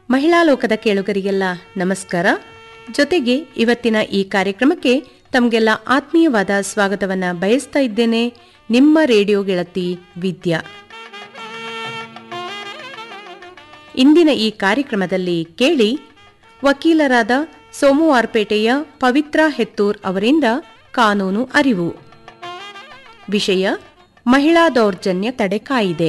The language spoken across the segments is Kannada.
ಮಹಿಳಾ ಲೋಕದ ಕೇಳುಗರಿಗೆಲ್ಲ ನಮಸ್ಕಾರ ಜೊತೆಗೆ ಇವತ್ತಿನ ಈ ಕಾರ್ಯಕ್ರಮಕ್ಕೆ ತಮಗೆಲ್ಲ ಆತ್ಮೀಯವಾದ ಸ್ವಾಗತವನ್ನ ಬಯಸ್ತಾ ಇದ್ದೇನೆ ನಿಮ್ಮ ರೇಡಿಯೋ ಗೆಳತಿ ವಿದ್ಯಾ ಇಂದಿನ ಈ ಕಾರ್ಯಕ್ರಮದಲ್ಲಿ ಕೇಳಿ ವಕೀಲರಾದ ಸೋಮವಾರಪೇಟೆಯ ಪವಿತ್ರ ಹೆತ್ತೂರ್ ಅವರಿಂದ ಕಾನೂನು ಅರಿವು ವಿಷಯ ಮಹಿಳಾ ದೌರ್ಜನ್ಯ ತಡೆ ಕಾಯಿದೆ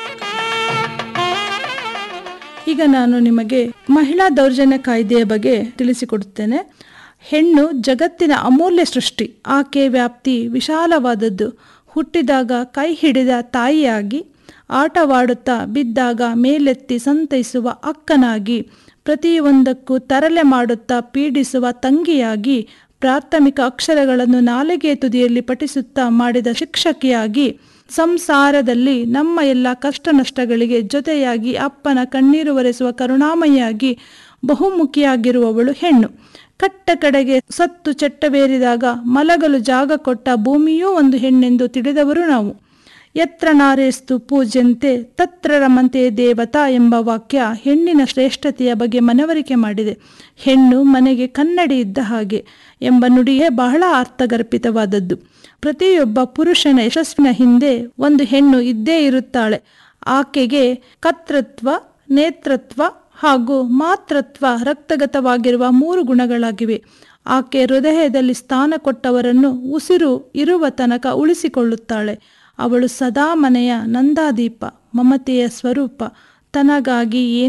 ಈಗ ನಾನು ನಿಮಗೆ ಮಹಿಳಾ ದೌರ್ಜನ್ಯ ಕಾಯ್ದೆಯ ಬಗ್ಗೆ ತಿಳಿಸಿಕೊಡುತ್ತೇನೆ ಹೆಣ್ಣು ಜಗತ್ತಿನ ಅಮೂಲ್ಯ ಸೃಷ್ಟಿ ಆಕೆ ವ್ಯಾಪ್ತಿ ವಿಶಾಲವಾದದ್ದು ಹುಟ್ಟಿದಾಗ ಕೈ ಹಿಡಿದ ತಾಯಿಯಾಗಿ ಆಟವಾಡುತ್ತಾ ಬಿದ್ದಾಗ ಮೇಲೆತ್ತಿ ಸಂತೈಸುವ ಅಕ್ಕನಾಗಿ ಪ್ರತಿಯೊಂದಕ್ಕೂ ತರಲೆ ಮಾಡುತ್ತಾ ಪೀಡಿಸುವ ತಂಗಿಯಾಗಿ ಪ್ರಾಥಮಿಕ ಅಕ್ಷರಗಳನ್ನು ನಾಲಿಗೆ ತುದಿಯಲ್ಲಿ ಪಠಿಸುತ್ತಾ ಮಾಡಿದ ಶಿಕ್ಷಕಿಯಾಗಿ ಸಂಸಾರದಲ್ಲಿ ನಮ್ಮ ಎಲ್ಲ ಕಷ್ಟ ನಷ್ಟಗಳಿಗೆ ಜೊತೆಯಾಗಿ ಅಪ್ಪನ ಕಣ್ಣೀರು ಒರೆಸುವ ಕರುಣಾಮಯಿಯಾಗಿ ಬಹುಮುಖಿಯಾಗಿರುವವಳು ಹೆಣ್ಣು ಕಟ್ಟ ಕಡೆಗೆ ಸತ್ತು ಚೆಟ್ಟಬೇರಿದಾಗ ಮಲಗಲು ಜಾಗ ಕೊಟ್ಟ ಭೂಮಿಯೂ ಒಂದು ಹೆಣ್ಣೆಂದು ತಿಳಿದವರು ನಾವು ಯತ್ರ ನಾರೇಸ್ತು ಪೂಜ್ಯಂತೆ ತತ್ರ ರಮಂತೆ ದೇವತಾ ಎಂಬ ವಾಕ್ಯ ಹೆಣ್ಣಿನ ಶ್ರೇಷ್ಠತೆಯ ಬಗ್ಗೆ ಮನವರಿಕೆ ಮಾಡಿದೆ ಹೆಣ್ಣು ಮನೆಗೆ ಕನ್ನಡಿ ಇದ್ದ ಹಾಗೆ ಎಂಬ ನುಡಿಯೇ ಬಹಳ ಅರ್ಥಗರ್ಭಿತವಾದದ್ದು ಪ್ರತಿಯೊಬ್ಬ ಪುರುಷನ ಯಶಸ್ಸಿನ ಹಿಂದೆ ಒಂದು ಹೆಣ್ಣು ಇದ್ದೇ ಇರುತ್ತಾಳೆ ಆಕೆಗೆ ಕರ್ತೃತ್ವ ನೇತೃತ್ವ ಹಾಗೂ ಮಾತೃತ್ವ ರಕ್ತಗತವಾಗಿರುವ ಮೂರು ಗುಣಗಳಾಗಿವೆ ಆಕೆ ಹೃದಯದಲ್ಲಿ ಸ್ಥಾನ ಕೊಟ್ಟವರನ್ನು ಉಸಿರು ಇರುವ ತನಕ ಉಳಿಸಿಕೊಳ್ಳುತ್ತಾಳೆ ಅವಳು ಸದಾ ಮನೆಯ ನಂದಾದೀಪ ಮಮತೆಯ ಸ್ವರೂಪ ತನಗಾಗಿ